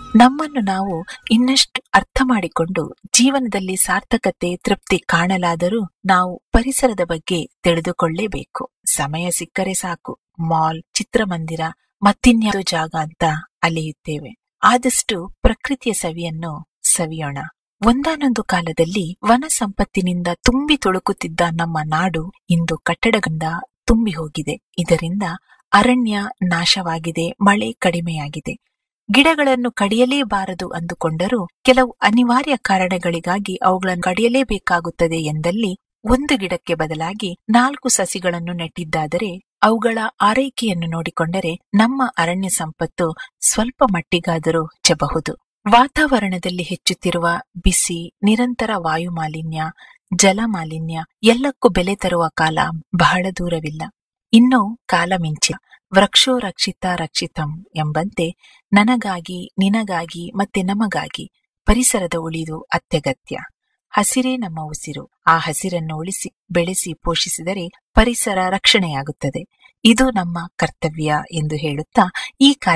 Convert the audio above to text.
ನಮ್ಮನ್ನು ನಾವು ಇನ್ನಷ್ಟು ಅರ್ಥ ಮಾಡಿಕೊಂಡು ಜೀವನದಲ್ಲಿ ಸಾರ್ಥಕತೆ ತೃಪ್ತಿ ಕಾಣಲಾದರೂ ನಾವು ಪರಿಸರದ ಬಗ್ಗೆ ತಿಳಿದುಕೊಳ್ಳೇಬೇಕು ಸಮಯ ಸಿಕ್ಕರೆ ಸಾಕು ಮಾಲ್ ಚಿತ್ರಮಂದಿರ ಮತ್ತಿನ್ಯಾವುದೋ ಜಾಗ ಅಂತ ಅಲೆಯುತ್ತೇವೆ ಆದಷ್ಟು ಪ್ರಕೃತಿಯ ಸವಿಯನ್ನು ಸವಿಯೋಣ ಒಂದಾನೊಂದು ಕಾಲದಲ್ಲಿ ವನ ಸಂಪತ್ತಿನಿಂದ ತುಂಬಿ ತುಳುಕುತ್ತಿದ್ದ ನಮ್ಮ ನಾಡು ಇಂದು ಕಟ್ಟಡಗಳಿಂದ ತುಂಬಿ ಹೋಗಿದೆ ಇದರಿಂದ ಅರಣ್ಯ ನಾಶವಾಗಿದೆ ಮಳೆ ಕಡಿಮೆಯಾಗಿದೆ ಗಿಡಗಳನ್ನು ಕಡಿಯಲೇಬಾರದು ಅಂದುಕೊಂಡರೂ ಕೆಲವು ಅನಿವಾರ್ಯ ಕಾರಣಗಳಿಗಾಗಿ ಅವುಗಳನ್ನು ಕಡಿಯಲೇಬೇಕಾಗುತ್ತದೆ ಎಂದಲ್ಲಿ ಒಂದು ಗಿಡಕ್ಕೆ ಬದಲಾಗಿ ನಾಲ್ಕು ಸಸಿಗಳನ್ನು ನೆಟ್ಟಿದ್ದಾದರೆ ಅವುಗಳ ಆರೈಕೆಯನ್ನು ನೋಡಿಕೊಂಡರೆ ನಮ್ಮ ಅರಣ್ಯ ಸಂಪತ್ತು ಸ್ವಲ್ಪ ಮಟ್ಟಿಗಾದರೂ ಹೆಚ್ಚಬಹುದು ವಾತಾವರಣದಲ್ಲಿ ಹೆಚ್ಚುತ್ತಿರುವ ಬಿಸಿ ನಿರಂತರ ವಾಯು ಮಾಲಿನ್ಯ ಜಲ ಮಾಲಿನ್ಯ ಎಲ್ಲಕ್ಕೂ ಬೆಲೆ ತರುವ ಕಾಲ ಬಹಳ ದೂರವಿಲ್ಲ ಇನ್ನೂ ಕಾಲ ಮಿಂಚಿ ವೃಕ್ಷೋ ರಕ್ಷಿತ ರಕ್ಷಿತಂ ಎಂಬಂತೆ ನನಗಾಗಿ ನಿನಗಾಗಿ ಮತ್ತೆ ನಮಗಾಗಿ ಪರಿಸರದ ಉಳಿದು ಅತ್ಯಗತ್ಯ ಹಸಿರೇ ನಮ್ಮ ಉಸಿರು ಆ ಹಸಿರನ್ನು ಉಳಿಸಿ ಬೆಳೆಸಿ ಪೋಷಿಸಿದರೆ ಪರಿಸರ ರಕ್ಷಣೆಯಾಗುತ್ತದೆ ಇದು ನಮ್ಮ ಕರ್ತವ್ಯ ಎಂದು ಹೇಳುತ್ತಾ ಈ ಕಾರ್ಯ